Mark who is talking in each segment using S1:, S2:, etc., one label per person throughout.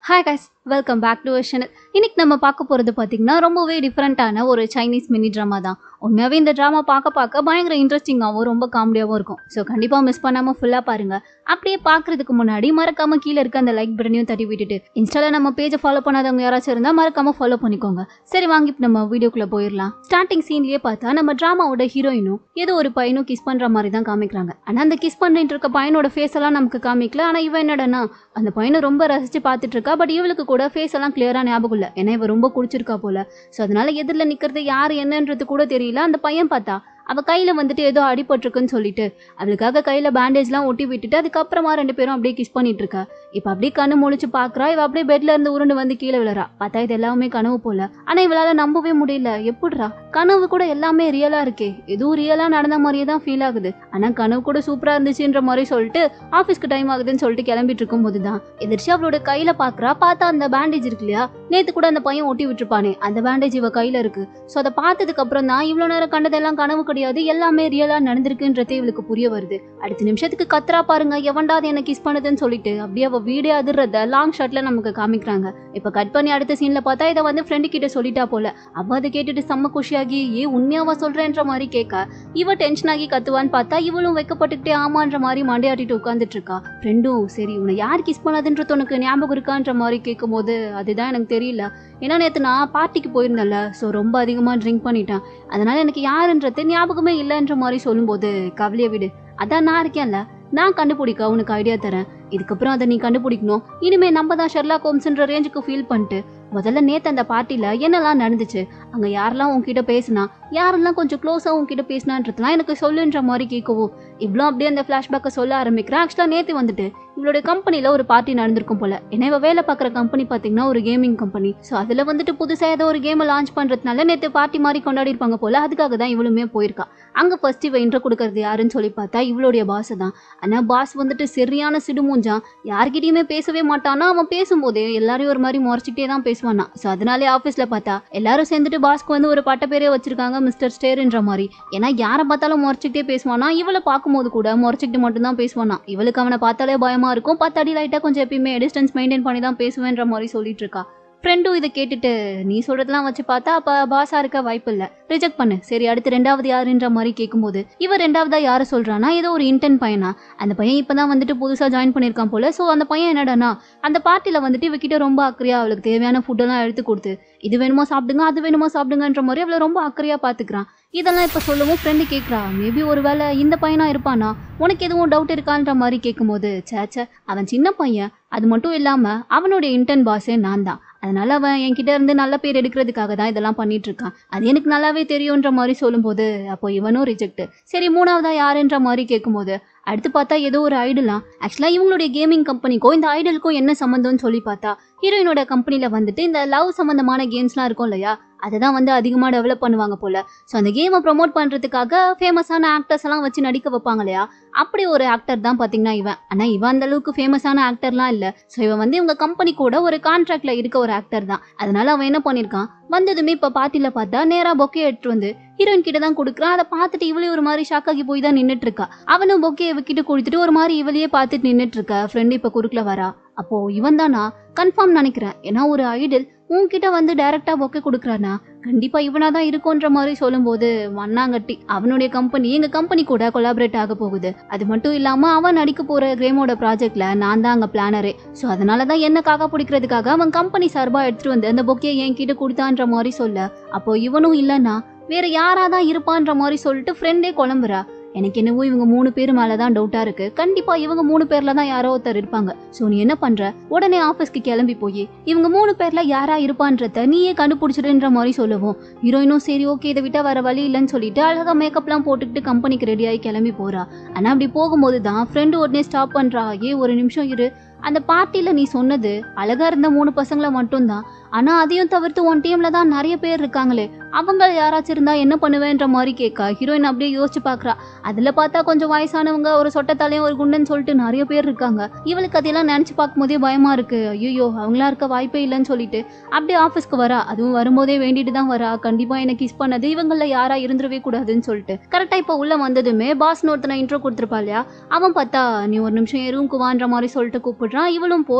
S1: hi guys welcome back to channel இன்னைக்கு நம்ம பார்க்க போகிறது பார்த்தீங்கன்னா ரொம்பவே டிஃப்ரெண்ட்டான ஒரு சைனீஸ் மினி ட்ராமா தான் உண்மையாகவே இந்த ட்ராமா பார்க்க பார்க்க பயங்கர இன்ட்ரெஸ்டிங்காகவும் ரொம்ப காமெடியாகவும் இருக்கும் ஸோ கண்டிப்பாக மிஸ் பண்ணாமல் ஃபுல்லாக பாருங்கள் அப்படியே பார்க்குறதுக்கு முன்னாடி மறக்காம கீழே இருக்க அந்த லைக் பட்டனையும் தட்டி விட்டுட்டு இன்ஸ்டாவில் நம்ம பேஜை ஃபாலோ பண்ணாதவங்க யாராச்சும் இருந்தால் மறக்காம ஃபாலோ பண்ணிக்கோங்க சரி வாங்கி இப்போ நம்ம வீடியோக்குள்ளே போயிடலாம் ஸ்டார்டிங் சீன்லேயே பார்த்தா நம்ம ட்ராமாவோட ஹீரோயினும் ஏதோ ஒரு பையனும் கிஸ் பண்ணுற மாதிரி தான் காமிக்கிறாங்க ஆனால் அந்த கிஸ் பண்ணிட்டு இருக்க பையனோட ஃபேஸ் எல்லாம் நமக்கு காமிக்கல ஆனால் இவன் என்னடனா அந்த பையனை ரொம்ப ரசிச்சு பார்த்துட்டு இருக்கா பட் இவளுக்கு கூட ஃபேஸ் எல்லாம் கிளியரா ஞாபகம் இல்லை ஏன்னா இவ ரொம்ப குடிச்சிருக்கா போல ஸோ அதனால எதிரில் நிக்கிறது யார் என்னன்றது கூட தெரியல அந்த பையன் பார்த்தா அவ கையில வந்துட்டு ஏதோ அடிபட்டிருக்குன்னு சொல்லிட்டு அவளுக்காக கையில பேண்டேஜ்லாம் ஒட்டி விட்டுட்டு அதுக்கப்புறமா ரெண்டு பேரும் அப்படியே கிஸ் பண்ணிட்டு இருக்கா இப்போ அப்படியே கண்ணு முழிச்சு பாக்குறா இவ அப்படியே பெட்ல இருந்து உருண்டு வந்து கீழே விழறா பார்த்தா இது எல்லாமே கனவு போல ஆனா இவளால நம்பவே முடியல எப்படிரா கனவு கூட எல்லாமே ரியலா இருக்கே எதுவும் ரியலா நடந்த மாதிரியே தான் ஃபீல் ஆகுது ஆனா கனவு கூட சூப்பரா இருந்துச்சுன்ற மாதிரி சொல்லிட்டு ஆஃபீஸ்க்கு டைம் ஆகுதுன்னு சொல்லிட்டு கிளம்பிட்டு இருக்கும்போது தான் எதிர்ச்சி அவளோட கையில பாக்குறா பார்த்தா அந்த பேண்டேஜ் இருக்கு இல்லையா நேத்து கூட அந்த பையன் ஒட்டி விட்டுருப்பானே அந்த பேண்டேஜ் இவ கையில இருக்கு ஸோ அதை பார்த்ததுக்கு அப்புறம் தான் இவ்வளவு நேரம் கண்டதெல்லாம் கனவு கிடையாது எல்லாமே ரியலா நடந்திருக்குன்றதே இவளுக்கு புரிய வருது அடுத்த நிமிஷத்துக்கு கத்துறா பாருங்க எவன்டாது என்ன கிஸ் பண்ணுதுன்னு சொல்லிட்டு அப்படியே அவ வீடே அதிர்றத லாங் ஷாட்ல நமக்கு காமிக்கிறாங்க இப்ப கட் பண்ணி அடுத்த சீன்ல பார்த்தா இதை வந்து ஃப்ரெண்டு கிட்ட சொல்லிட்டா போல அவ அதை கேட்டுட்டு செம்ம குஷியாகி ஏ உண்மையாவா சொல்றேன்ற மாதிரி கேட்க இவ டென்ஷன் ஆகி கத்துவான்னு பார்த்தா இவளும் வைக்கப்பட்டுக்கிட்டே ஆமான்ற மாதிரி மண்டையாட்டிட்டு உட்காந்துட்டு இருக்கா ஃப்ரெண்டும் சரி உன்னை யார் கிஸ் பண்ணாதுன்றது உனக்கு ஞாபகம் இருக்கான்ற மாதிரி கேட்கும்போது அதுதான் எனக்கு தெரியல ஏன்னா நேற்று நான் பார்ட்டிக்கு போயிருந்தேன்ல ஸோ ரொம்ப அதிகமாக ட்ரிங்க் பண்ணிட்டேன் அதனால எனக்கு யாருன்றது ஞாபகமே இல்லைன்ற மாதிரி சொல்லும்போது கவலையை விடு அதான் நான் இருக்கேன்ல நான் கண்டுபிடிக்க உனக்கு ஐடியா தரேன் இதுக்கப்புறம் அதை நீ கண்டுபிடிக்கணும் இனிமே நம்ம தான் ஷெர்லாக் ஹோம்ஸ்ன்ற ரேஞ்சுக்கு ஃபீல் பண்ணிட்டு முதல்ல நேத்து அந்த பார்ட்டில என்னெல்லாம் நடந்துச்சு அங்க யாரெல்லாம் உன்கிட்ட பேசினா யாரெல்லாம் கொஞ்சம் க்ளோஸா உன்கிட்ட பேசினான்றதுலாம் எனக்கு சொல்லுன்ற மாதிரி கேட்கவும் இவ்வளோ அப்படியே அந்த ஃப்ளாஷ்பேக்கை சொல்ல ஆரம்பிக்கிறேன் ஆக்சுவலாக நேற்று வந்துட்டு இவளுடைய கம்பெனியில் ஒரு பார்ட்டி நடந்திருக்கும் போல ஏன்னா இவ வேலை பார்க்குற கம்பெனி பார்த்தீங்கன்னா ஒரு கேமிங் கம்பெனி ஸோ அதில் வந்துட்டு புதுசாக ஏதோ ஒரு கேமை லான்ச் பண்ணுறதுனால நேற்று பார்ட்டி மாதிரி கொண்டாடி இருப்பாங்க போல அதுக்காக தான் இவளுமே போயிருக்கா அங்கே ஃபர்ஸ்ட் இவ இன்ட்ரோ கொடுக்கறது யாருன்னு சொல்லி பார்த்தா இவளுடைய பாஸ் தான் ஆனால் பாஸ் வந்துட்டு சரியான சிடுமூஞ்சான் யார்கிட்டயுமே பேசவே மாட்டானா அவன் பேசும்போதே எல்லாரையும் ஒரு மாதிரி முறைச்சிக்கிட்டே தான் பேசுவானா ஸோ அதனாலே ஆஃபீஸில் பார்த்தா எல்லாரும் சேர்ந்துட்டு பாஸ்க்கு வந்து ஒரு பட்ட பேரே வச்சிருக்காங்க மிஸ்டர் ஸ்டேர்ன்ற மாதிரி ஏன்னா யாரை பார்த்தாலும் முறைச்சிக்கிட்டே பேசுவானா இவளை பார்க்கும்போது கூட முறைச்சிக்கிட்டு மட்டும்தான் பேசுவானா இவளுக்கு அவனை பார்த்தாலே பயமா இருக்கும் பத்தடி லைட்டாக கொஞ்சம் எப்பயுமே டிஸ்டன்ஸ் மெயின்டைன் பண்ணி தான் பேசுவேன்ற மாதிரி சொல்லிட்டு இருக்கா ஃப்ரெண்டும் இதை கேட்டுட்டு நீ சொல்றதெல்லாம் வச்சு பார்த்தா அப்ப பாஸா இருக்க வாய்ப்பு இல்ல ரிஜெக்ட் பண்ணு சரி அடுத்து ரெண்டாவது யாருன்ற மாதிரி கேட்கும்போது இவ ரெண்டாவதா யாரை சொல்றானா ஏதோ ஒரு இன்டென்ட் பையனா அந்த பையன் இப்பதான் வந்துட்டு புதுசா ஜாயின் பண்ணியிருக்கான் போல ஸோ அந்த பையன் என்னடானா அந்த பார்ட்டில வந்துட்டு இவகிட்ட ரொம்ப அக்கறையா அவளுக்கு தேவையான ஃபுட்டெல்லாம் எடுத்து கொடுத்து இது வேணுமோ சாப்பிடுங்க அது வேணுமோ சாப்பிடுங்கன்ற மாதிரி அவளை ரொம்ப அக்கறையா பாத்துக்கிறான் இதெல்லாம் இப்போ சொல்லவும் ஃப்ரெண்டு கேட்குறா மேபி ஒருவேளை இந்த பையனா இருப்பானா உனக்கு எதுவும் டவுட் இருக்கான்ற மாதிரி கேட்கும்போது சேச்சே அவன் சின்ன பையன் அது மட்டும் இல்லாம அவனுடைய இன்டர்ன் பாஸே நான் தான் அதனால அவன் என்கிட்ட இருந்து நல்ல பேர் எடுக்கிறதுக்காக தான் இதெல்லாம் பண்ணிட்டு இருக்கான் அது எனக்கு நல்லாவே தெரியுன்ற மாதிரி சொல்லும்போது அப்போ இவனும் ரிஜெக்ட் சரி மூணாவதா யாருன்ற மாதிரி கேட்கும்போது அடுத்து பார்த்தா ஏதோ ஒரு ஐடலாம் ஆக்சுவலாக இவங்களுடைய கேமிங் கம்பெனிக்கும் இந்த ஐடலுக்கும் என்ன சம்மந்தம்னு சொல்லி பார்த்தா ஹீரோயினோட கம்பெனியில் வந்துட்டு இந்த லவ் சம்மந்தமான கேம்ஸ்லாம் இருக்கும் இல்லையா அதை தான் வந்து அதிகமாக டெவலப் பண்ணுவாங்க போல ஸோ அந்த கேமை ப்ரொமோட் பண்ணுறதுக்காக ஃபேமஸான ஆக்டர்ஸ் எல்லாம் வச்சு நடிக்க வைப்பாங்க இல்லையா அப்படி ஒரு ஆக்டர் தான் பார்த்தீங்கன்னா இவன் ஆனால் இவன் அந்த அளவுக்கு ஃபேமஸான ஆக்டர்லாம் இல்லை ஸோ இவன் வந்து இவங்க கம்பெனி கூட ஒரு கான்ட்ராக்ட்ல இருக்க ஒரு ஆக்டர் தான் அதனால அவன் என்ன பண்ணியிருக்கான் வந்ததுமே இப்போ பார்ட்டியில் பார்த்தா நேராக பொக்கே எடுத்துட்டு வந்து ஹீரோயின் கிட்ட தான் கொடுக்குறான் அதை பார்த்துட்டு இவளே ஒரு மாதிரி ஷாக் ஆகி போய் தான் நின்றுட்டு இருக்கா அவனும் பொக்கே இவகிட்ட கொடுத்துட்டு ஒரு மாதிரி இவளையே பார்த்துட்டு நின்றுட்டு இருக்கா ஃப்ரெண்டு இப்போ குறுக்கில் வரா அப்போ இவன் தானா கன்ஃபார்ம் நினைக்கிறேன் ஏன்னா ஒரு ஐடல் உன்கிட்ட வந்து டைரக்டா பொக்கே கொடுக்குறானா கண்டிப்பா இவனா தான் இருக்குன்ற மாதிரி சொல்லும்போது மண்ணாங்கட்டி அவனுடைய கம்பெனி எங்க கம்பெனி கூட கொலாபரேட் ஆக போகுது அது மட்டும் இல்லாம அவன் நடிக்க போற கிரேமோட ப்ராஜெக்ட்ல நான் தான் அங்க பிளானரே ஸோ அதனால தான் என்ன காக்கா பிடிக்கிறதுக்காக அவன் கம்பெனி சார்பா எடுத்துட்டு வந்து அந்த பொக்கையை என் கிட்ட கொடுத்தான்ற மாதிரி சொல்ல அப்போ இவனும் இல்லைன்னா வேற யாரா தான் இருப்பான்ற மாதிரி சொல்லிட்டு ஃப்ரெண்டே குழம்புறா எனக்கு என்னவோ இவங்க மூணு பேர் மேலே தான் டவுட்டாக இருக்கு கண்டிப்பாக இவங்க மூணு பேரில் தான் யாரோ ஒருத்தர் இருப்பாங்க ஸோ நீ என்ன பண்ணுற உடனே ஆஃபீஸ்க்கு கிளம்பி போய் இவங்க மூணு பேரில் யாரா இருப்பான்றத நீயே கண்டுபிடிச்சிடுன்ற மாதிரி சொல்லுவோம் ஹீரோயினும் சரி ஓகே இதை விட்டா வர வழி இல்லைன்னு சொல்லிட்டு அழகாக மேக்கப்லாம் போட்டுக்கிட்டு கம்பெனிக்கு ரெடியாகி கிளம்பி போறா ஆனால் அப்படி போகும்போது தான் ஃப்ரெண்டு உடனே ஸ்டாப் பண்ணுறா ஏ ஒரு நிமிஷம் இரு அந்த பார்ட்டியில் நீ சொன்னது அழகா இருந்த மூணு பசங்களை மட்டும்தான் ஆனால் அதையும் தவிர்த்து உன் டீம்ல தான் நிறைய பேர் இருக்காங்களே அவங்க யாராச்சும் இருந்தா என்ன பண்ணுவேன்ற மாதிரி கேட்கா ஹீரோயின் அப்படியே யோசிச்சு பார்க்கறா அதுல பார்த்தா கொஞ்சம் வயசானவங்க ஒரு சொட்டத்தாலையும் ஒரு குண்டன் சொல்லிட்டு நிறைய பேர் இருக்காங்க இவளுக்கு அதையெல்லாம் நினைச்சு பார்க்கும்போதே பயமா இருக்கு ஐயோ அவங்களா இருக்க வாய்ப்பே இல்லைன்னு சொல்லிட்டு அப்படியே ஆஃபீஸ்க்கு வரா அதுவும் வரும்போதே வேண்டிட்டு தான் வரா கண்டிப்பா எனக்கு கிஸ் பண்ணது இவங்கள யாரா இருந்துடவே கூடாதுன்னு சொல்லிட்டு கரெக்டா இப்போ உள்ள வந்ததுமே பாஸ் ஒருத்தனை இன்ட்ரோ கொடுத்துருப்பா இல்லையா அவன் பார்த்தா நீ ஒரு நிமிஷம் என் ரூம்க்கு வான்ற மாதிரி சொல்லிட்டு கூப்பிடுறான் இவளும் போறா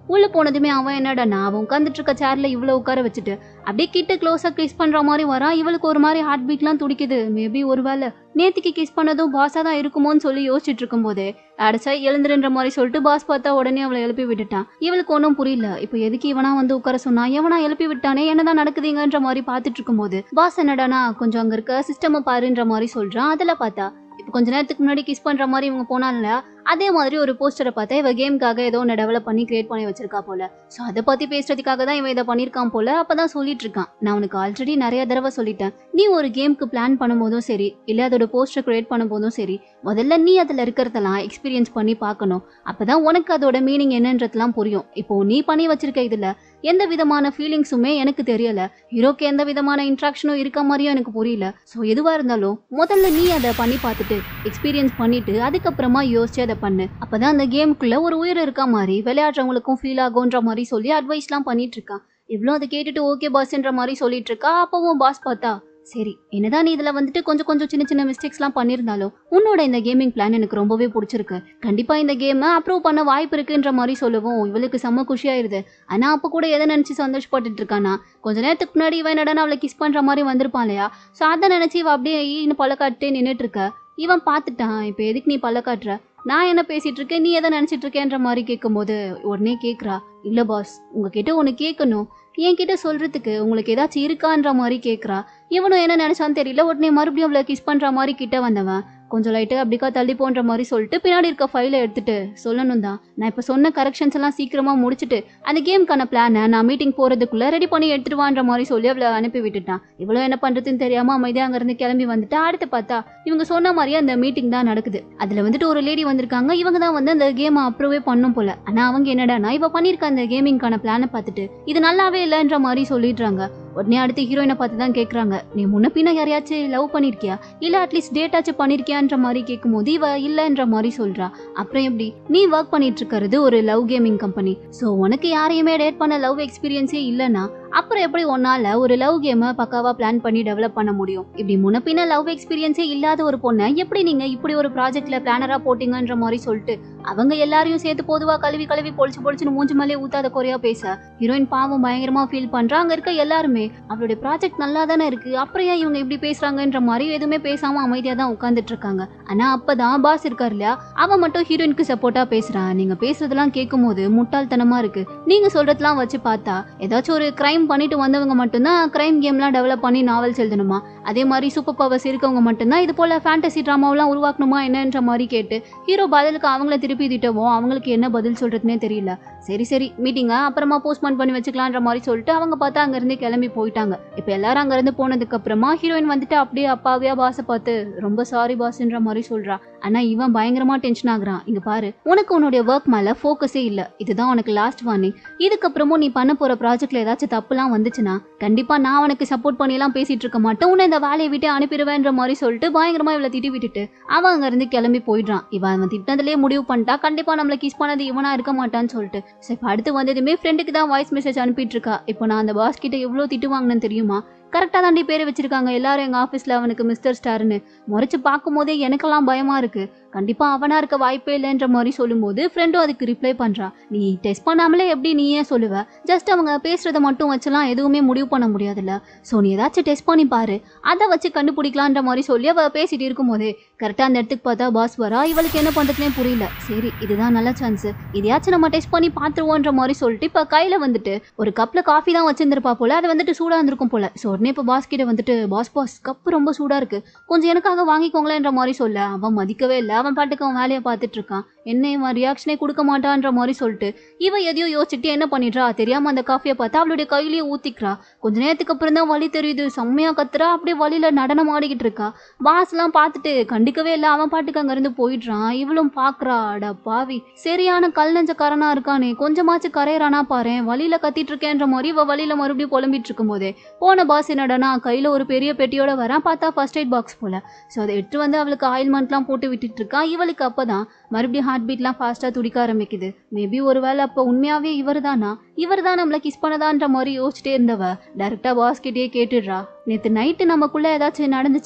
S1: உள்ள போனதுமே அவன் என்னடா நான் அவன் உட்காந்துட்டு இருக்க சேர்ல இவ்வளவு உட்கார வச்சுட்டு அப்படியே கிட்ட க்ளோஸா கிஸ் பண்ற மாதிரி வரான் இவளுக்கு ஒரு மாதிரி ஹார்ட் பீட்லாம் துடிக்குது மேபி ஒருவேளை நேத்திக்கு கிஸ் பண்ணதும் பாஸா தான் இருக்குமோன்னு சொல்லி யோசிச்சுட்டு இருக்கும்போதே அடிச்சா எழுந்துருன்ற மாதிரி சொல்லிட்டு பாஸ் பார்த்தா உடனே அவளை எழுப்பி விட்டுட்டான் இவளுக்கு ஒன்றும் புரியல இப்போ எதுக்கு இவனா வந்து உட்கார சொன்னா எவனா எழுப்பி விட்டானே என்னதான் நடக்குதுங்கன்ற மாதிரி பார்த்துட்டு இருக்கும்போது பாஸ் என்னடானா கொஞ்சம் அங்க இருக்க சிஸ்டமை பாருன்ற மாதிரி சொல்றான் அதில் பார்த்தா இப்போ கொஞ்ச நேரத்துக்கு முன்னாடி கிஸ் பண்ற மாதிரி இவங்க போனால அதே மாதிரி ஒரு போஸ்டரை பார்த்தா இவ கேமுக்காக ஏதோ ஒன்று டெவலப் பண்ணி கிரியேட் பண்ணி வச்சிருக்கா போல ஸோ அதை பத்தி பேசுறதுக்காக தான் இவன் இதை பண்ணியிருக்கான் போல அப்பதான் சொல்லிட்டு இருக்கான் நான் உனக்கு ஆல்ரெடி நிறைய தடவை சொல்லிட்டேன் நீ ஒரு கேமுக்கு பிளான் பண்ணும்போதும் சரி இல்லை அதோட போஸ்டர் கிரியேட் பண்ணும்போதும் சரி முதல்ல நீ அதில் இருக்கிறதெல்லாம் எக்ஸ்பீரியன்ஸ் பண்ணி பார்க்கணும் அப்பதான் உனக்கு அதோட மீனிங் என்னன்றதுலாம் புரியும் இப்போ நீ பண்ணி வச்சிருக்க இதுல எந்த விதமான ஃபீலிங்ஸுமே எனக்கு தெரியல ஹீரோக்கு எந்த விதமான இன்ட்ராக்ஷனும் இருக்க மாதிரியும் எனக்கு புரியல ஸோ எதுவாக இருந்தாலும் முதல்ல நீ அதை பண்ணி பார்த்துட்டு எக்ஸ்பீரியன்ஸ் பண்ணிட்டு அதுக்கப்புறமா யோசிச்சு அதை பண்ணு அப்பதான் அந்த கேமுக்குள்ள ஒரு உயிர் இருக்க மாதிரி விளையாடுறவங்களுக்கும் ஃபீல் ஆகுன்ற மாதிரி சொல்லி அட்வைஸ்லாம் பண்ணிட்டு இருக்கான் இவ்வளோ அதை கேட்டுட்டு ஓகே பாஸ்ன்ற மாதிரி சொல்லிட்டு இருக்கா அப்பவும் பாஸ் பார்த்தா சரி என்னதான் நீ இதுல வந்துட்டு கொஞ்சம் கொஞ்சம் சின்ன சின்ன மிஸ்டேக்ஸ்லாம் பண்ணியிருந்தாலும் உன்னோட இந்த கேமிங் பிளான் எனக்கு ரொம்பவே பிடிச்சிருக்கு கண்டிப்பா இந்த கேமை அப்ரூவ் பண்ண வாய்ப்பு இருக்குன்ற மாதிரி சொல்லவும் இவளுக்கு செம்ம குஷியாயிருது ஆனா அப்ப கூட எதை நினைச்சு சந்தோஷப்பட்டுட்டு இருக்கானா கொஞ்ச நேரத்துக்கு முன்னாடி இவன் என்னடா அவளை கிஸ் பண்ற மாதிரி வந்திருப்பான் இல்லையா ஸோ அதை நினைச்சு இவ அப்படியே ஈன்னு பல்ல காட்டே நின்றுட்டு இருக்க இவன் பார்த்துட்டான் இப்போ எதுக்கு நீ பல்ல காட்டுற நான் என்ன பேசிட்டு இருக்கேன் நீ எதை நினைச்சிட்டு இருக்கேன்ற மாதிரி கேட்கும்போது உடனே கேட்குறா இல்ல பாஸ் உங்ககிட்ட ஒன்று கேட்கணும் என்கிட்ட சொல்றதுக்கு உங்களுக்கு ஏதாச்சும் இருக்கான்ற மாதிரி கேட்குறா இவனும் என்ன நினைச்சான்னு தெரியல உடனே மறுபடியும் அவளை கிஸ் பண்ற மாதிரி கிட்ட வந்தவன் கொஞ்சம் லைட்டு அப்படிக்கா தள்ளி போன்ற மாதிரி சொல்லிட்டு பின்னாடி இருக்க ஃபைலை எடுத்துட்டு சொல்லணும் தான் நான் இப்போ சொன்ன கரெக்ஷன்ஸ் எல்லாம் சீக்கிரமா முடிச்சுட்டு அந்த கேமுக்கான பிளானை நான் மீட்டிங் போறதுக்குள்ள ரெடி பண்ணி எடுத்துட்டு வான்ற மாதிரி சொல்லி அவளை அனுப்பி விட்டுட்டான் இவ்வளோ என்ன பண்றதுன்னு தெரியாம அமைதியா அங்கிருந்து கிளம்பி வந்துட்டு அடுத்து பார்த்தா இவங்க சொன்ன மாதிரியே அந்த மீட்டிங் தான் நடக்குது அதுல வந்துட்டு ஒரு லேடி வந்திருக்காங்க இவங்க தான் வந்து அந்த கேமை அப்ரூவே பண்ணும் போல ஆனா அவங்க என்னடானா இவ பண்ணிருக்க அந்த கேமிங்கான பிளானை பார்த்துட்டு இது நல்லாவே இல்லைன்ற மாதிரி சொல்லிடுறாங்க உடனே அடுத்து ஹீரோயினை பார்த்து தான் கேட்குறாங்க நீ முன்ன பின்ன யாரையாச்சும் லவ் பண்ணிருக்கியா இல்ல அட்லீஸ்ட் டேட்டாச்சும் பண்ணிருக்கியான்ற மாதிரி கேட்கும்போது இவ இல்லைன்ற மாதிரி சொல்றா அப்புறம் எப்படி நீ ஒர்க் பண்ணிட்டு இருக்கிறது ஒரு லவ் கேமிங் கம்பெனி ஸோ உனக்கு யாரையுமே டேட் பண்ண லவ் எக்ஸ்பீரியன்ஸே இல்லைன்னா அப்புறம் எப்படி உன்னால ஒரு லவ் கேமை பக்காவா பிளான் பண்ணி டெவலப் பண்ண முடியும் இப்படி முன்னப்பின்ன லவ் எக்ஸ்பீரியன்ஸே இல்லாத ஒரு பொண்ணை எப்படி நீங்க இப்படி ஒரு ப்ராஜெக்ட்ல பிளானரா போட்டீங்கன்ற மாதிரி சொல்லிட்டு அவங்க எல்லாரையும் சேர்த்து பொதுவா கழுவி கழுவி பொழிச்சு பொழிச்சுன்னு மூஞ்சி மேலே ஊத்தாத குறையா பேச ஹீரோயின் பாவம் பயங்கரமா ஃபீல் பண்றா அங்க இருக்க எல்லாருமே அவளுடைய ப்ராஜெக்ட் நல்லா தானே இருக்கு அப்புறம் ஏன் இவங்க இப்படி பேசுறாங்கன்ற மாதிரி எதுவுமே பேசாம அமைதியா தான் உட்காந்துட்டு இருக்காங்க ஆனா அப்பதான் பாஸ் இருக்காரு இல்லையா அவன் மட்டும் ஹீரோயினுக்கு சப்போர்ட்டா பேசுறான் நீங்க பேசுறதெல்லாம் கேட்கும்போது முட்டாள்தனமா இருக்கு நீங்க சொல்றதெல்லாம் வச்சு பார்த்தா ஏதாச்சும் ஒரு கிரைம் பண்ணிட்டு வந்தவங்க மட்டும்தான் கிரைம் கேம்லாம் டெவலப் பண்ணி நாவல்ஸ் எழுதணுமா அதே மாதிரி சூப்பர் பவர்ஸ் இருக்கவங்க மட்டும்தான் இது போல ஃபேண்டசி ட்ராமாவெல்லாம் உருவாக்கணுமா என்னன்ற மாதிரி கேட்டு ஹீரோ பதிலுக்கு அவங்கள திருப்பி திட்டவும் அவங்களுக்கு என்ன பதில் சொல்றதுனே தெரியல சரி சரி மீட்டிங்கை அப்புறமா போஸ்ட்மான் பண்ணி வச்சுக்கலான்ற மாதிரி சொல்லிட்டு அவங்க பார்த்தா அங்கேருந்து கிளம்பி போயிட்டாங்க இப்போ எல்லாரும் அங்கேருந்து போனதுக்கு அப்புறமா ஹீரோயின் வந்துட்டு அப்படியே அப்பாவியா பாஸை பார்த்து ரொம்ப சாரி பாஸ்ன்ற மாதிரி சொல்றா ஆனா இவன் பயங்கரமா டென்ஷன் ஆகுறான் இங்க பாரு உனக்கு உன்னுடைய ஒர்க் மேல ஃபோக்கஸே இல்ல இதுதான் உனக்கு லாஸ்ட் வார்னிங் இதுக்கப்புறமும் நீ பண்ண போற ப்ராஜெக்ட்ல ஏதாச்சும் தப்புலாம் வந்துச்சுன்னா கண்டிப்பா நான் உனக்கு சப்போர்ட் பண்ணிலாம் பேசிட்டு இருக்க மாட்டேன் உன்னை இந்த வேலையை விட்டு அனுப்பிடுவேன்ற மாதிரி சொல்லிட்டு பயங்கரமா இவளை திட்டி விட்டுட்டு அவன் அங்க இருந்து கிளம்பி போயிடுறான் இவன் அவன் திட்டினதுலயே முடிவு பண்ணிட்டா கண்டிப்பா நம்மள கிஸ் பண்ணது இவனா இருக்க மாட்டான்னு சொல்லிட்டு சரி இப்ப அடுத்து வந்ததுமே ஃப்ரெண்டுக்கு தான் வாய்ஸ் மெசேஜ் அனுப்பிட்டு இருக்கா இப்போ நான் அந்த பாஸ் கிட்ட எவ்வளவு திட்டு வாங்கினேன்னு தெரியுமா கரெக்டாக தாண்டி பேர் வச்சிருக்காங்க எல்லாரும் எங்கள் ஆஃபீஸில் அவனுக்கு மிஸ்டர் ஸ்டார்னு முறைச்சு பார்க்கும் போதே எனக்கெல்லாம் பயமா இருக்கு கண்டிப்பா அவனா இருக்க வாய்ப்பே இல்லைன்ற மாதிரி சொல்லும்போது ஃப்ரெண்டும் அதுக்கு ரிப்ளை பண்றா நீ டெஸ்ட் பண்ணாமலே எப்படி நீயே சொல்லுவ ஜஸ்ட் அவங்க பேசுறத மட்டும் வச்செல்லாம் எதுவுமே முடிவு பண்ண முடியாதுல்ல ஸோ நீ ஏதாச்சும் டெஸ்ட் பண்ணி பாரு அதை வச்சு கண்டுபிடிக்கலான்ற மாதிரி சொல்லி அவ பேசிட்டு இருக்கும்போதே கரெக்டாக அந்த இடத்துக்கு பார்த்தா பாஸ் வரா இவளுக்கு என்ன பண்றதுனே புரியல சரி இதுதான் நல்ல சான்ஸ் இதையாச்சும் நம்ம டெஸ்ட் பண்ணி பார்த்துருவோன்ற மாதிரி சொல்லிட்டு இப்போ கையில வந்துட்டு ஒரு கப்ல காஃபி தான் வச்சிருந்திருப்பா போல அது வந்துட்டு சூடா இருந்திருக்கும் போல ஸோ உடனே இப்போ பாஸ் கிட்ட வந்துட்டு பாஸ் பாஸ் கப்பு ரொம்ப சூடா இருக்கு கொஞ்சம் எனக்காக வாங்கிக்கோங்களேன்ற மாதிரி சொல்ல அவன் மதிக்கவே இல்லை அவன் பாட்டுக்கு அவன் வேலையை பார்த்துட்டு இருக்கான் என்ன இவன் ரியாக்ஷனே கொடுக்க மாட்டான்ற மாதிரி சொல்லிட்டு இவ எதையோ யோசிச்சுட்டு என்ன பண்ணிடுறா தெரியாம அந்த காஃபியை பார்த்தா அவளுடைய கையிலேயே ஊத்திக்கிறா கொஞ்ச நேரத்துக்கு அப்புறம் தான் வலி தெரியுது செம்மையா கத்துறா அப்படியே வலியில நடனம் ஆடிக்கிட்டு இருக்கா பாஸ்லாம் பார்த்துட்டு கண்டிக்கவே இல்லை அவன் பாட்டுக்கு அங்கிருந்து போயிடுறான் இவளும் பாக்குறா அட பாவி சரியான கல் நெஞ்சக்காரனா இருக்கானே கொஞ்சமாச்சும் கரையறானா பாரு வலியில கத்திட்டு இருக்கேன்ற மாதிரி இவ வலியில மறுபடியும் புலம்பிட்டு இருக்கும்போதே போன பாஸ் என்னடனா கையில ஒரு பெரிய பெட்டியோட வரான் பார்த்தா ஃபர்ஸ்ட் எய்ட் பாக்ஸ் போல ஸோ அதை எடுத்து வந்து அவளுக்கு ஆயில்மெண்ட்லாம் போட்டு விட்டுட்டு இருக்கா இவளுக்கு அப்பதான் மறுபடியும் ஹார்ட் பீட்லாம் ஃபாஸ்ட்டாக துடிக்க ஆரம்பிக்குது மேபி ஒருவேளை அப்போ உண்மையாவே இவர் தானா இவர் தான் நம்மளை கிஸ் பண்ணதான்ற மாதிரி யோசிச்சிட்டே இருந்தவ டேரெக்டாக பாஸ் கிட்டே கேட்டுடுறா நேற்று நைட்டு நமக்குள்ள ஏதாச்சும் நடந்துச்சா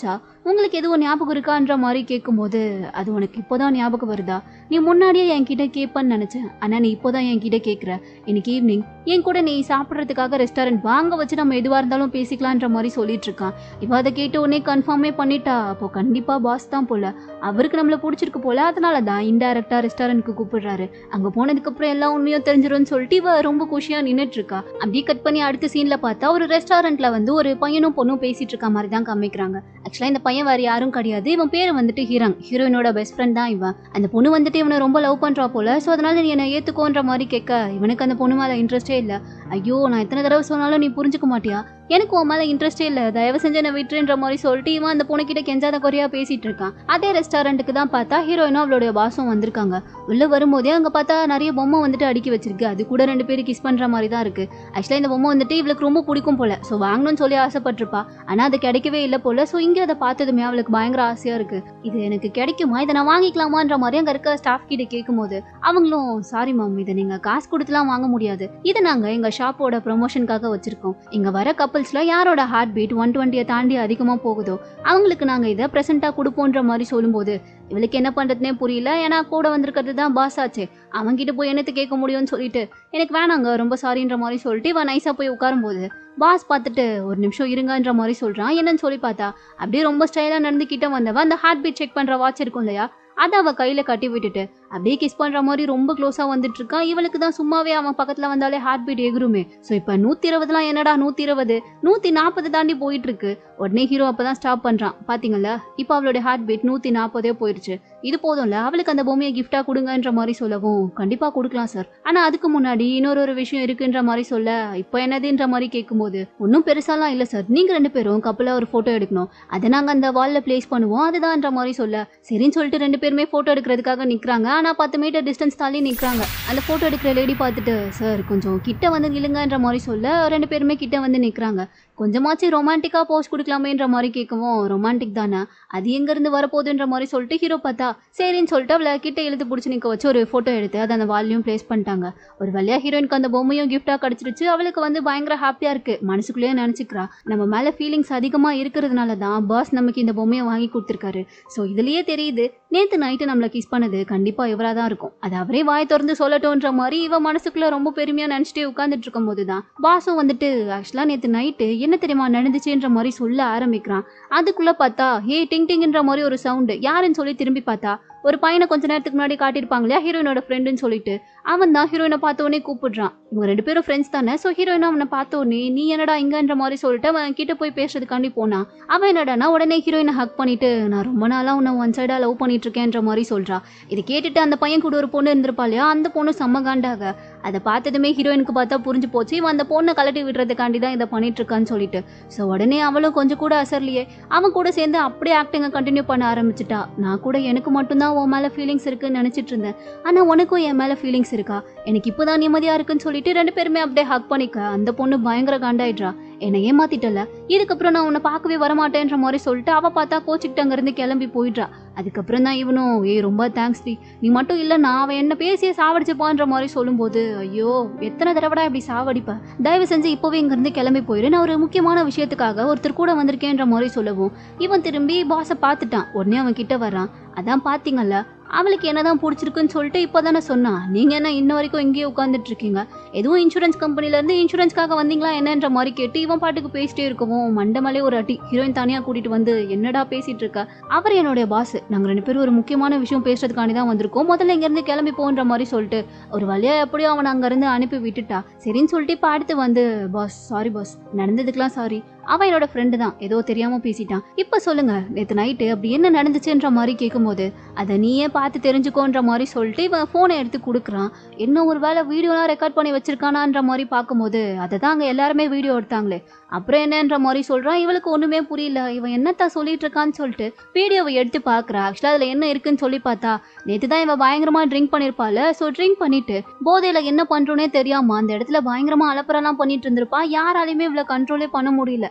S1: உங்களுக்கு எதுவும் ஞாபகம் இருக்கான்ற மாதிரி கேட்கும்போது அது உனக்கு இப்போதான் ஞாபகம் வருதா நீ முன்னாடியே என்கிட்ட கேட்பேன்னு நினைச்சேன் ஆனா நீ இப்போதான் என்கிட்ட கேட்குற இன்னைக்கு ஈவினிங் என் கூட நீ சாப்பிட்றதுக்காக ரெஸ்டாரண்ட் வாங்க வச்சு நம்ம எதுவாக இருந்தாலும் பேசிக்கலான்ற மாதிரி சொல்லிட்டு இருக்கான் இவ அதை கேட்ட உடனே கன்ஃபார்மே பண்ணிட்டா அப்போ கண்டிப்பா பாஸ் தான் போல அவருக்கு நம்மள பிடிச்சிருக்கு போல அதனால தான் இன்டெரக்டா ரெஸ்டாரண்ட்க்கு கூப்பிடுறாரு அங்க போனதுக்கு அப்புறம் எல்லா உண்மையும் தெரிஞ்சிரும்னு சொல்லிட்டு இவ ரொம்ப குஷியா நின்னுட்டு இருக்கா அப்படியே கட் பண்ணி அடுத்த சீன்ல பார்த்தா ஒரு ரெஸ்டாரண்ட்ல வந்து ஒரு பையனும் பொண்ணும் பேசிட்டு இருக்க மாதிரி தான் காமிக்கிறாங்க ஆக்சுவலா இந்த பையன் வேற யாரும் கிடையாது இவன் பேரு வந்துட்டு ஹீரங் ஹீரோயினோட பெஸ்ட் ஃப்ரெண்ட் தான் இவன் அந்த பொண்ணு வந்துட்டு இவனை ரொம்ப லவ் பண்றா போல ஸோ அதனால நீ என்னை ஏத்துக்கோன்ற மாதிரி கேட்க இவனுக்கு அந்த பொண்ணு மேல இன்ட்ரெஸ்டே இல்ல ஐயோ நான் எத்தனை தடவை சொன்னாலும் நீ புரிஞ்சுக்க மாட்டியா எனக்கு உன் மேல இன்ட்ரெஸ்டே இல்ல தயவு செஞ்சு என்ன விட்டுன்ற மாதிரி சொல்லிட்டு இவன் அந்த பொண்ணு கிட்ட கெஞ்சாத குறையா பேசிட்டு இருக்கான் அதே ரெஸ்டாரண்ட்டுக்கு தான் பார்த்தா ஹீரோயினும் அவளுடைய பாஸும் வந்திருக்காங்க உள்ள வரும்போதே அங்க பார்த்தா நிறைய பொம்மை வந்துட்டு அடுக்கி வச்சிருக்கு அது கூட ரெண்டு பேரும் கிஸ் பண்ற மாதிரி தான் இருக்கு ஆக்சுவலா இந்த பொம்மை வந்துட்டு இவளுக்கு ரொம்ப பிடிக்கும் போல ஸோ வாங்கணும்னு சொல்லி ஆசைப்பட்டிருப்பா ஆனா அது கிடைக்கவே இல்லை போல ஸோ இங்க அதை பார்த்ததுமே அவளுக்கு பயங்கர ஆசையா இருக்கு இது எனக்கு கிடைக்குமா இதை நான் வாங்கிக்கலாமான்ற மாதிரி அங்க இருக்க ஸ்டாஃப் கிட்ட கேட்கும்போது அவங்களும் சாரி மேம் இதை நீங்க காசு கொடுத்துலாம் வாங்க முடியாது இதை நாங்க எங்க ஷாப்போட ப்ரொமோஷனுக்காக வச்சிருக்கோம் இங்க வர கப்பல்ஸ்ல யாரோட ஹார்ட் பீட் ஒன் டுவெண்ட்டியை தாண்டி அதிகமா போகுதோ அவங்களுக்கு நாங்க இதை ப்ரெசென்ட்டா கொடுப்போன்ற மாதிரி சொல்லும்போது இவளுக்கு என்ன பண்றதுனே புரியல ஏன்னா கூட வந்திருக்கிறது தான் பாஸ் ஆச்சு அவன்கிட்ட போய் என்னத்து கேட்க முடியும்னு சொல்லிட்டு எனக்கு வேணாங்க ரொம்ப சாரின்ற மாதிரி சொல்லிட்டு இவன் நைஸா போய் உட்காரும்போது பாஸ் பார்த்துட்டு ஒரு நிமிஷம் இருங்கன்ற மாதிரி சொல்றான் என்னன்னு சொல்லி பார்த்தா அப்படியே ரொம்ப ஸ்டைலா நடந்து கிட்ட வந்தவன் அந்த ஹார்ட் பீட் செக் பண்ற வாட்ச் இருக்கும் இல்லையா அதை அவ கையில கட்டி விட்டுட்டு அப்படியே கிஸ் பண்ற மாதிரி ரொம்ப க்ளோஸா வந்துட்டு இருக்கான் இவளுக்கு தான் சும்மாவே அவன் பக்கத்துல வந்தாலே ஹார்ட் பீட் எகுருமே ஸோ இப்போ நூத்தி இருபதுலாம் என்னடா நூத்தி இருபது நூத்தி நாற்பது தாண்டி போயிட்டு இருக்கு உடனே ஹீரோ அப்பதான் ஸ்டாப் பண்றான் பாத்தீங்களா இப்போ அவளுடைய ஹார்ட் பீட் நூத்தி நாற்பதே போயிருச்சு இது போதும்ல அவளுக்கு அந்த பொம்மையை கிஃப்டா கொடுங்கன்ற மாதிரி சொல்லவும் கண்டிப்பா கொடுக்கலாம் சார் ஆனா அதுக்கு முன்னாடி இன்னொரு ஒரு விஷயம் இருக்குன்ற மாதிரி சொல்ல இப்போ என்னதுன்ற மாதிரி கேட்கும்போது ஒன்றும் பெருசாலாம் இல்ல சார் நீங்க ரெண்டு பேரும் கப்பலா ஒரு போட்டோ எடுக்கணும் அதை நாங்க அந்த வால்ல பிளேஸ் பண்ணுவோம் அதுதான்ற மாதிரி சொல்ல சரின்னு சொல்லிட்டு ரெண்டு பேருமே போட்டோ எடுக்கிறதுக்காக நிக்கிறாங்க ஆனா பத்து மீட்டர் டிஸ்டன்ஸ் தாண்டி நிக்கிறாங்க அந்த போட்டோ எடுக்கிற லேடி பார்த்துட்டு சார் கொஞ்சம் கிட்ட வந்து நில்லுங்கன்ற மாதிரி சொல்ல ரெண்டு பேருமே கிட்ட வந்து நிக்கிறாங்க கொஞ்சமாச்சும் ரொமான்டிக்கா போஸ்ட் கொடுக்கலாமேன்ற மாதிரி கேட்கவும் ரொமான்டிக் தானே அது எங்க இருந்து வரப்போகுதுன்ற மாதிரி சொல்லிட்டு ஹீரோ பார்த்தா சரின்னு சொல்லிட்டு அவளை கிட்ட இழுத்து பிடிச்சி நிக்க வச்சு ஒரு போட்டோ எடுத்து அதை அந்த வால்லையும் பிளேஸ் பண்ணிட்டாங்க ஒரு வழியா ஹீரோயினுக்கு அந்த பொம்மையும் கிஃப்டா கிடைச்சிருச்சு அவளுக்கு வந்து பயங்கர ஹாப்பியா இருக்கு மனசுக்குள்ளேயே நினைச்சுக்கிறா நம்ம மேல ஃபீலிங்ஸ் அதிகமா இருக்கிறதுனால தான் பாஸ் நமக்கு இந்த பொம்மையை வாங்கி கொடுத்துருக்காரு ஸோ இதுலயே தெரியுது நேத்து நைட்டு நம்மள கிஸ் பண்ணது கண்டிப்பா இவரா தான் இருக்கும் அது அவரே வாய் திறந்து சொல்லட்டும்ன்ற மாதிரி இவ மனசுக்குள்ள ரொம்ப பெருமையா நினைச்சிட்டே உட்காந்துட்டு இருக்கும் போதுதான் பாஸும் வந்துட்டு ஆக்சுவலா நேத்து நைட்டு என்ன தெரியுமா நடந்துச்சுன்ற மாதிரி சொல்ல ஆரம்பிக்கிறான் அதுக்குள்ள பார்த்தா ஹே டிங் டிங்ன்ற மாதிரி ஒரு சவுண்டு யாருன்னு சொல்லி திரும்பி பார்த்தா ஒரு பையனை கொஞ்ச நேரத்துக்கு முன்னாடி காட்டியிருப்பாங்க இல்லையா ஹீரோயினோட ஃப்ரெண்டுன்னு சொல்லிட்டு அவன் தான் ஹீரோயினை பார்த்த உடனே கூப்பிடுறான் இவங்க ரெண்டு பேரும் ஃப்ரெண்ட்ஸ் தானே ஸோ ஹீரோயின் அவனை பார்த்த உடனே நீ என்னடா இங்கன்ற மாதிரி சொல்லிட்டு அவன் கிட்ட போய் பேசுறதுக்காண்டி போனான் அவன் என்னடானா உடனே ஹீரோயினை ஹக் பண்ணிட்டு நான் ரொம்ப நாளா உன்னை ஒன் சைடா லவ் பண்ணிட்டு இருக்கேன்ற மாதிரி சொல்றா இதை கேட்டுட்டு அந்த பையன் கூட ஒரு பொண்ணு இருந்திருப்பா இல்லையா அந்த பொண்ணு செம்ம காண்டாக அதை பார்த்ததுமே ஹீரோயினுக்கு பார்த்தா புரிஞ்சு போச்சு இவன் அந்த பொண்ணை கலட்டி விடுறதுக்காண்டி தான் இதை பண்ணிட்டு இருக்கான்னு சொல்லிட்டு ஸோ உடனே அவளும் கொஞ்சம் கூட அசர்லையே அவன் கூட சேர்ந்து அப்படியே ஆக்டிங்கை கண்டினியூ பண்ண ஆரம்பிச்சிட்டா நான் கூட எனக்கு மட்டும்தான் உன் மேலே ஃபீலிங்ஸ் இருக்குன்னு நினச்சிட்டு இருந்தேன் ஆனால் உனக்கும் என் மேலே ஃபீலிங்ஸ் இருக்கா எனக்கு இப்போதான் நிம்மதியாக இருக்குன்னு சொல்லிட்டு ரெண்டு பேருமே அப்படியே ஹக் பண்ணிக்க அந்த பொண்ணு பயங்கர காண்டாயிடுறா என்னை ஏமாத்திட்டல இதுக்கப்புறம் நான் உன்னை பார்க்கவே வரமாட்டேன்ற மாதிரி சொல்லிட்டு அவ பார்த்தா கோச்சிக்கிட்டு அங்கேருந்து கிளம்பி போயிடுறா அதுக்கப்புறம் தான் இவனும் ஏய் ரொம்ப தேங்க்ஸ் டி நீ மட்டும் இல்லைன்னா அவன் என்ன பேசியே சாவடிச்சுப்பான்ற மாதிரி சொல்லும்போது ஐயோ எத்தனை தடவைடா இப்படி சாவடிப்ப தயவு செஞ்சு இப்போவே இங்கேருந்து கிளம்பி போயிரு நான் ஒரு முக்கியமான விஷயத்துக்காக ஒருத்தர் கூட வந்திருக்கேன்ற மாதிரி சொல்லவும் இவன் திரும்பி பாஸை பார்த்துட்டான் உடனே அவன் கிட்ட வர்றான் அதான் பார்த்தீங்கல்ல அவளுக்கு என்னதான் பிடிச்சிருக்குன்னு சொல்லிட்டு இப்போ தானே சொன்னான் நீங்கள் என்ன இன்ன வரைக்கும் இங்கேயே உட்காந்துட்டு இருக்கீங்க எதுவும் இன்சூரன்ஸ் கம்பெனிலேருந்து இன்சூரன்ஸ்க்காக வந்தீங்களா என்னன்ற மாதிரி கேட்டு இவன் பாட்டுக்கு பேசிட்டே இருக்கவும் மண்டமலே ஒரு அடி ஹீரோயின் தனியாக கூட்டிட்டு வந்து என்னடா பேசிட்டு இருக்க அவர் என்னுடைய பாஸ் நாங்கள் ரெண்டு பேரும் ஒரு முக்கியமான விஷயம் பேசுறதுக்காண்டி தான் வந்திருக்கோம் முதல்ல இங்கேருந்து கிளம்பி போன்ற மாதிரி சொல்லிட்டு ஒரு வழியா எப்படியோ அவன் அங்கேருந்து அனுப்பி விட்டுட்டா சரின்னு சொல்லிட்டு இப்போ அடுத்து வந்து பாஸ் சாரி பாஸ் நடந்ததுக்கெல்லாம் சாரி அவன் என்னோட ஃப்ரெண்டு தான் ஏதோ தெரியாம பேசிட்டான் இப்போ சொல்லுங்க நேற்று நைட்டு அப்படி என்ன நடந்துச்சுன்ற மாதிரி கேட்கும்போது அதை நீயே பார்த்து தெரிஞ்சுக்கோன்ற மாதிரி சொல்லிட்டு இவன் ஃபோனை எடுத்து கொடுக்குறான் இன்னும் ஒரு வேளை வீடியோலாம் ரெக்கார்ட் பண்ணி வச்சிருக்கானான்ற மாதிரி பார்க்கும்போது அதை தான் அங்கே எல்லாருமே வீடியோ எடுத்தாங்களே அப்புறம் என்னன்ற மாதிரி சொல்றான் இவளுக்கு ஒண்ணுமே புரியல இவன் என்னத்தான் சொல்லிட்டு இருக்கான்னு சொல்லிட்டு வீடியோவை எடுத்து பார்க்கறா ஆக்சுவலா அதுல என்ன இருக்குன்னு சொல்லி பார்த்தா நேற்று தான் இவன் பயங்கரமா ட்ரிங்க் பண்ணிருப்பாள் ஸோ ட்ரிங்க் பண்ணிட்டு போதையில என்ன பண்றோனே தெரியாம அந்த இடத்துல பயங்கரமா அலப்பறலாம் பண்ணிட்டு இருந்திருப்பா யாராலையுமே இவளை கண்ட்ரோலே பண்ண முடியல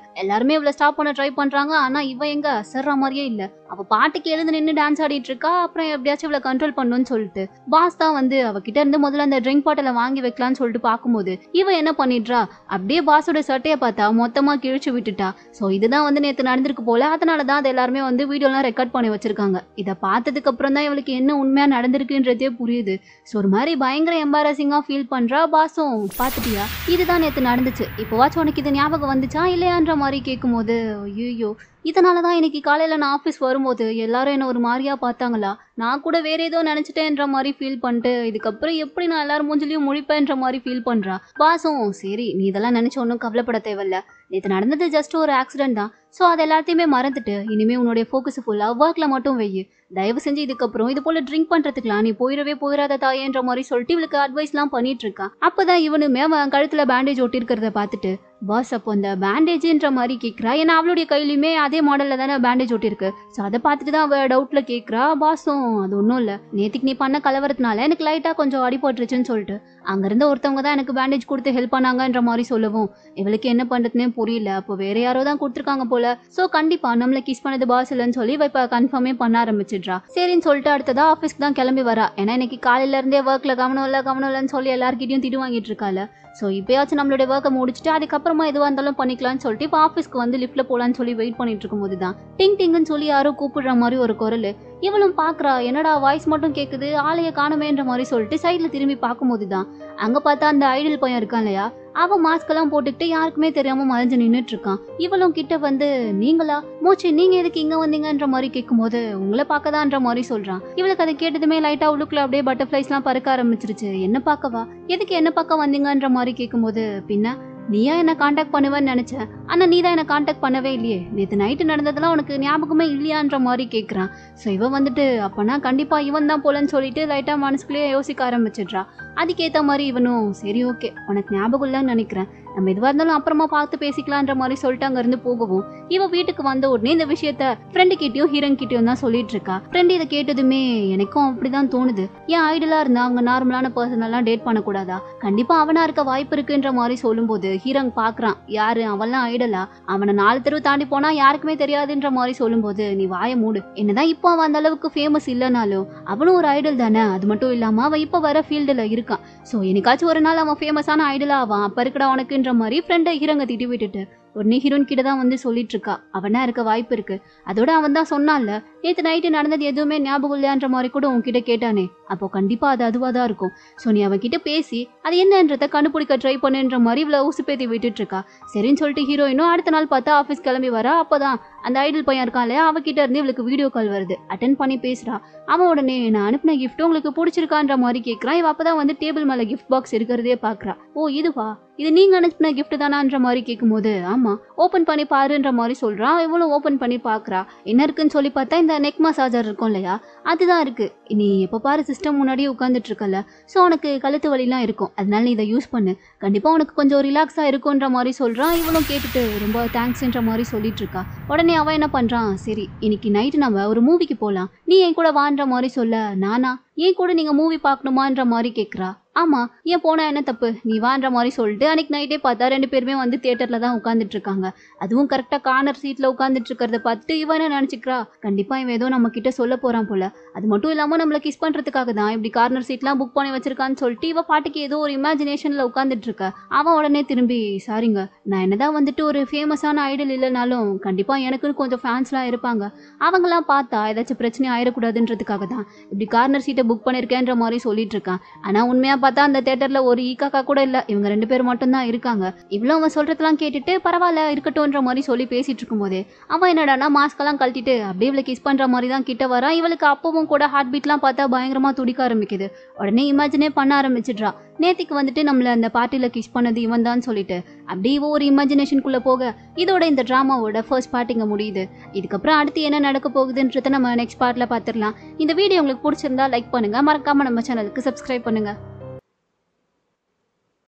S1: எல்லாருமே இவளை ஸ்டாப் பண்ண ட்ரை பண்றாங்க ஆனா இவ எங்க அசர்ற மாதிரியே இல்ல அவ பாட்டுக்கு எழுந்து நின்று டான்ஸ் ஆடிட்டு இருக்கா அப்புறம் எப்படியாச்சும் இவளை கண்ட்ரோல் பண்ணணும்னு சொல்லிட்டு பாஸ் தான் வந்து அவகிட்ட இருந்து முதல்ல அந்த ட்ரிங்க் பாட்டில வாங்கி வைக்கலாம்னு சொல்லிட்டு பார்க்கும்போது இவ என்ன பண்ணிடுறா அப்படியே பாஸோட சட்டையை பார்த்தா மொத்தமா கிழிச்சு விட்டுட்டா ஸோ இதுதான் வந்து நேற்று நடந்திருக்கு போல அதனால தான் அதை எல்லாருமே வந்து வீடியோலாம் ரெக்கார்ட் பண்ணி வச்சிருக்காங்க இதை பார்த்ததுக்கு அப்புறம் தான் இவளுக்கு என்ன உண்மையா நடந்திருக்குன்றதே புரியுது ஸோ ஒரு மாதிரி பயங்கர எம்பாரசிங்கா ஃபீல் பண்றா பாஸும் பார்த்துட்டியா இதுதான் நேற்று நடந்துச்சு இப்போவாச்சும் உனக்கு இது ஞாபகம் வந்துச்சா இல்லையான்ற மாதிரி கேட்கும்போது ஐயோ இதனால தான் இன்னைக்கு காலையில் நான் ஆஃபீஸ் வரும்போது எல்லாரும் என்ன ஒரு மாதிரியா பார்த்தாங்களா நான் கூட வேற ஏதோ நினச்சிட்டேன்ற மாதிரி ஃபீல் பண்ணிட்டு இதுக்கப்புறம் எப்படி நான் எல்லாரும் மூஞ்சிலையும் முழிப்பேன்ற மாதிரி ஃபீல் பண்ணுறா பாசும் சரி நீ இதெல்லாம் நினச்சி ஒன்றும் கவலைப்பட தேவையில்ல நேற்று நடந்தது ஜஸ்ட் ஒரு ஆக்சிடென்ட் தான் ஸோ அது எல்லாத்தையுமே மறந்துட்டு இனிமேல் உன்னுடைய ஃபோக்கஸ் ஃபுல்லாக ஒர்க்கில் மட்டும் வெய்யு தயவு செஞ்சு இதுக்கப்புறம் இது போல ட்ரிங்க் பண்ணுறதுக்குலாம் நீ போயிடவே போயிடாத தாயேன்ற மாதிரி சொல்லிட்டு இவளுக்கு அட்வைஸ்லாம் பண்ணிட்டு இருக்கா அப்பதான் இவனுமே அவன் கழுத்தில் பேண்டேஜ் ஒட்டியிருக்கிறத பார்த்துட்டு பாஸ் அப்போ அந்த பேண்டேஜ்ன்ற மாதிரி கேட்குறா ஏன்னா அவளுடைய கையிலுமே அதே மாடலில் தானே பேண்டேஜ் ஒட்டியிருக்கு ஸோ அதை பார்த்துட்டு தான் அவள் டவுட்டில் கேட்குறா பாஸும் அது ஒன்றும் இல்லை நேற்றுக்கு நீ பண்ண கலவரத்தினால எனக்கு லைட்டாக கொஞ்சம் அடிபட்டுருச்சுன்னு சொல்லிட்டு அங்கேருந்து ஒருத்தவங்க தான் எனக்கு பேண்டேஜ் கொடுத்து ஹெல்ப் பண்ணாங்கன்ற மாதிரி சொல்லவும் இவளுக்கு என்ன பண்ணுறதுனே புரியல அப்போ வேற யாரோ தான் கொடுத்துருக்காங்க போல ஸோ கண்டிப்பாக நம்மளை கிஸ் பண்ணது பாஸ் இல்லைன்னு சொல்லி இவ இப்போ கன்ஃபார்மே பண்ண ஆரம்பிச்சிடுறா சரின்னு சொல்லிட்டு அடுத்ததா ஆஃபீஸ்க்கு தான் கிளம்பி வரா ஏன்னா இன்னைக்கு காலையில இருந்தே ஒர்க்கில் கவனம் இல்லை கவனம் இல்லைன்னு சொல்லி எல்லார்கிட்டயும் திட்டு வாங்கிட்டு இருக்கால ஸோ இப்போயாச்சும் நம்மளுடைய ஒர்க்கை முடிச்சுட்டு அதுக்கப்புறமா எதுவாக இருந்தாலும் பண்ணிக்கலாம்னு சொல்லிட்டு இப்போ ஆஃபீஸ்க்கு வந்து லிஃப்ட்டில் போகலான்னு சொல்லி வெயிட் பண்ணிட்டு இருக்கும்போது தான் டிங் டிங்குன்னு சொல்லி யாரோ கூப்பிடுற மாதிரி ஒரு குரல் இவளும் பார்க்குறா என்னடா வாய்ஸ் மட்டும் கேட்குது ஆளைய காணுமேன்ற மாதிரி சொல்லிட்டு சைடில் திரும்பி பார்க்கும்போது தான் அங்கே பார்த்தா அந்த ஐடல் பையன் இருக்கான் இல்லையா அவன் மாஸ்க் எல்லாம் போட்டுக்கிட்டு யாருக்குமே தெரியாம மறைஞ்சு நின்னுட்டு இருக்கான் இவளும் கிட்ட வந்து நீங்களா மூச்சு நீங்க எதுக்கு இங்க வந்தீங்கன்ற மாதிரி கேட்கும்போது உங்களை பார்க்கதான்ற மாதிரி சொல்றான் இவளுக்கு அதை கேட்டதுமே லைட்டா உள்ளுக்குள்ள அப்படியே பட்டர்ஃபிளைஸ் எல்லாம் பறக்க ஆரம்பிச்சிருச்சு என்ன பார்க்கவா எதுக்கு என்ன பார்க்க வந்தீங்கன்ற மாதிரி கேட்கும்போது பின்ன நீயா என்ன காண்டாக்ட் பண்ணுவேன்னு நினைச்சேன் ஆனா நீ தான் என்ன காண்டாக்ட் பண்ணவே இல்லையே நேற்று நைட்டு நடந்ததெல்லாம் உனக்கு ஞாபகமே இல்லையான்ற மாதிரி கேட்குறான் ஸோ இவன் வந்துட்டு அப்பனா கண்டிப்பா இவன் தான் போலன்னு சொல்லிட்டு லைட்டா மனசுக்குள்ளேயே யோசிக்க ஆரம்பிச்சிடுறா அதுக்கேற்ற மாதிரி இவனும் சரி ஓகே உனக்கு ஞாபகம் இல்லைன்னு நினைக்கிறேன் நம்ம எதுவாக இருந்தாலும் அப்புறமா பார்த்து பேசிக்கலான்ற மாதிரி சொல்லிட்டு அங்கேருந்து போகவும் இவ வீட்டுக்கு வந்த உடனே இந்த விஷயத்த ஃப்ரெண்டு கிட்டயும் ஹீரோன் கிட்டயும் தான் சொல்லிட்டு இருக்கா ஃப்ரெண்டு இதை கேட்டதுமே எனக்கும் அப்படிதான் தோணுது ஏன் ஐடலா இருந்தா அவங்க நார்மலான பர்சன் எல்லாம் டேட் பண்ணக்கூடாதா கண்டிப்பா அவனா இருக்க வாய்ப்பு இருக்குன்ற மாதிரி சொல்லும்போது ஹீரோங் பாக்குறான் யாரு அவன்லாம் ஐடலா அவனை நாலு தெருவு தாண்டி போனா யாருக்குமே தெரியாதுன்ற மாதிரி சொல்லும்போது நீ வாய மூடு என்னதான் இப்போ அவன் அந்த அளவுக்கு ஃபேமஸ் இல்லைனாலும் அவனும் ஒரு ஐடல் தானே அது மட்டும் இல்லாம அவன் இப்போ வர ஃபீல்டில் இருக்கான் ஸோ என்னைக்காச்சும் ஒரு நாள் அவன் ஃபேமஸான ஐடலா ஆவான் அப்ப இருக்கடா உனக்குன்ற மாதிரி ஃப்ரெண்டை ஹீரோங்க திட்டி விட்டுட்டு உடனே ஹீரோன் கிட்ட தான் வந்து சொல்லிட்டு இருக்கா அவனா இருக்க வாய்ப்பு இருக்கு அதோட அவன் தான் சொன்னான்ல நேற்று நைட்டு நடந்தது எதுவுமே ஞாபகம் இல்லையான்ற மாதிரி கூட உன்கிட்ட கேட்டானே அப்போ கண்டிப்பா அது அதுவாக தான் இருக்கும் ஸோ நீ அவன் கிட்ட பேசி அது என்னன்றதை கண்டுபிடிக்க ட்ரை பண்ணுன்ற மாதிரி இவ்வளோ ஊசுப்பேத்தி விட்டுட்டு இருக்கா சரின்னு சொல்லிட்டு ஹீரோயினும் அடுத்த நாள் பார்த்தா ஆஃபீஸ் கிளம்பி வரா அப்போதான் அந்த ஐடல் பையன் இருக்கான் இல்லையா அவகிட்ட இருந்து இவளுக்கு வீடியோ கால் வருது அட்டன் பண்ணி பேசுறா அவன் உடனே நான் அனுப்பின gift உங்களுக்கு பிடிச்சிருக்கான்ற மாதிரி கேட்குறான் இவ அப்பதான் வந்து டேபிள் மேலே கிஃப்ட் பாக்ஸ் இருக்கிறதே பார்க்கறா ஓ இதுவா இது நீங்க அனுப்பின gift தானான்ற மாதிரி கேட்கும்போது ஆமா ஓப்பன் பண்ணி பாருன்ற மாதிரி சொல்றான் இவளும் ஓப்பன் பண்ணி பார்க்கறா என்ன இருக்குன்னு சொல்லி பார்த்தா இந்த நெக் மசாஜர் இருக்கும் இல்லையா அதுதான் இருக்கு நீ எப்போ பாரு சிஸ்டம் முன்னாடியே உட்காந்துட்டு இருக்கல ஸோ உனக்கு கழுத்து வலிலாம் இருக்கும் அதனால நீ இதை யூஸ் பண்ணு கண்டிப்பா உனக்கு கொஞ்சம் ரிலாக்ஸாக இருக்குன்ற மாதிரி சொல்றான் இவளும் கேட்டுட்டு ரொம்ப தேங்க்ஸ்ன்ற மாதிரி சொல்லிட்டு இருக்கா உடனே அவன் என்ன பண்றான் சரி இன்னைக்கு நைட்டு நம்ம ஒரு மூவிக்கு போகலாம் நீ என் கூட வான்ற மாதிரி சொல்ல நானா ஏன் கூட நீங்க மூவி பார்க்கணுமான்ற மாதிரி கேட்குறா ஆமா ஏன் போனா என்ன தப்பு நீ வான்ற மாதிரி சொல்லிட்டு அன்னைக்கு நைட்டே பார்த்தா ரெண்டு பேருமே வந்து தியேட்டர்ல தான் உட்காந்துட்டு இருக்காங்க அதுவும் கரெக்டா கார்னர் சீட்ல உட்காந்துட்டு இருக்கிறத பார்த்துட்டு இவன் என்ன நினைச்சுக்கிறா கண்டிப்பா இவன் ஏதோ நம்ம கிட்ட சொல்ல போறான் போல அது மட்டும் இல்லாம நம்மள கிஸ் பண்றதுக்காக தான் இப்படி கார்னர் சீட்லாம் புக் பண்ணி வச்சிருக்கான்னு சொல்லிட்டு இவ பாட்டுக்கு ஏதோ ஒரு இமேஜினேஷன்ல உட்காந்துட்டு இருக்க அவன் உடனே திரும்பி சாரிங்க நான் என்னதான் வந்துட்டு ஒரு ஃபேமஸான ஐடல் இல்லைனாலும் கண்டிப்பா எனக்குன்னு கொஞ்சம் ஃபேன்ஸ்லாம் இருப்பாங்க அவங்கெல்லாம் பார்த்தா ஏதாச்சும் பிரச்சனை ஆயிடக்கூடாதுன்றதுக்காக தான் இப்படி கார்னர் சீட்டை புக் பண்ணியிருக்கேன்ற மாதிரி சொல்லிட்டு இருக்கான் ஆனா உண்மையா பார்த்தா அந்த தேட்டர்ல ஒரு ஈக்காக்கா கூட இல்ல இவங்க ரெண்டு பேர் மட்டும் தான் இருக்காங்க இவ்வளோ அவன் சொல்றதெல்லாம் கேட்டுட்டு பரவாயில்ல இருக்கட்டும்ன்ற மாதிரி சொல்லி பேசிட்டு இருக்கும்போதே அவன் என்னடானா மாஸ்க் எல்லாம் கழட்டிட்டு அப்படியே இவளை கிஸ் பண்ற மாதிரி தான் கிட்ட வரான் இவளுக்கு அப்பவும் கூட ஹார்ட் பீட்லாம் பார்த்தா பயங்கரமா துடிக்க ஆரம்பிக்குது உடனே இமேஜினே பண்ண ஆரம்பிச்சிடுறா நேத்திக்கு வந்துட்டு நம்மள அந்த பார்ட்டில கிஸ் பண்ணது இவன் தான் சொல்லிட்டு அப்படியே இவ ஒரு இமேஜினேஷனுக்குள்ள போக இதோட இந்த டிராமாவோட ஃபர்ஸ்ட் பார்ட்டிங்க முடியுது இதுக்கப்புறம் அடுத்து என்ன நடக்க போகுதுன்றத நம்ம நெக்ஸ்ட் பார்ட்ல பார்த்துடலாம் இந்த வீடியோ உங்களுக்கு பிடிச்சிருந்தா லைக் பண்ணுங்க மறக்காம நம்ம சேனலுக்கு சப்ஸ்கிரைப் பண்ணுங்க